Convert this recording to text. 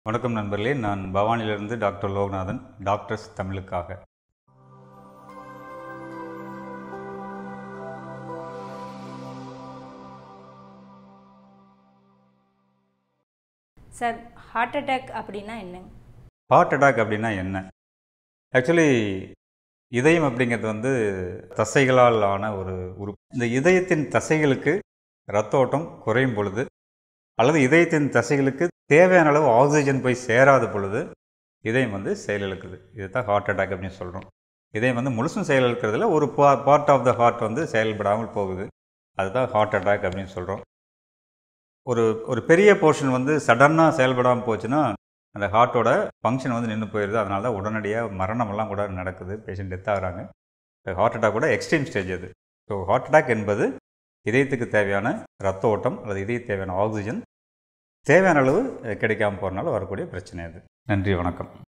வணக்கம் நண்பர்களே நான் பவானியிலிருந்து டாக்டர் லோகநாதன் டாக்டர்ஸ் தமிழுக்காக சார் ஹார்ட் அட்டாக் அப்படின்னா என்னங்க ஹார்ட் அட்டாக் அப்படின்னா என்ன ஆக்சுவலி இதயம் அப்படிங்கிறது வந்து தசைகளால் ஆன ஒரு உறுப்பு இந்த இதயத்தின் தசைகளுக்கு ரத்த ஓட்டம் குறையும் பொழுது அல்லது இதயத்தின் தசைகளுக்கு தேவையான அளவு ஆக்சிஜன் போய் சேராத பொழுது இதயம் வந்து செயலிழக்குது இதுதான் ஹார்ட் அட்டாக் அப்படின்னு சொல்கிறோம் இதயம் வந்து முழுசும் செயலிழக்கிறதுல ஒரு பா பார்ட் ஆஃப் த ஹார்ட் வந்து செயல்படாமல் போகுது அதுதான் ஹார்ட் அட்டாக் அப்படின்னு சொல்கிறோம் ஒரு ஒரு பெரிய போர்ஷன் வந்து சடன்னாக செயல்படாமல் போச்சுன்னா அந்த ஹார்ட்டோட ஃபங்க்ஷன் வந்து நின்று போயிடுது அதனால தான் உடனடியாக மரணமெல்லாம் கூட நடக்குது பேஷண்ட் டெத் ஆகுறாங்க ஹார்ட் அட்டாக் கூட எக்ஸ்ட்ரீம் ஸ்டேஜ் அது ஸோ ஹார்ட் அட்டாக் என்பது இதயத்துக்கு தேவையான ரத்த ஓட்டம் அல்லது இதய தேவையான ஆக்சிஜன் தேவையான அளவு கிடைக்காம போகிறனால வரக்கூடிய பிரச்சனை அது நன்றி வணக்கம்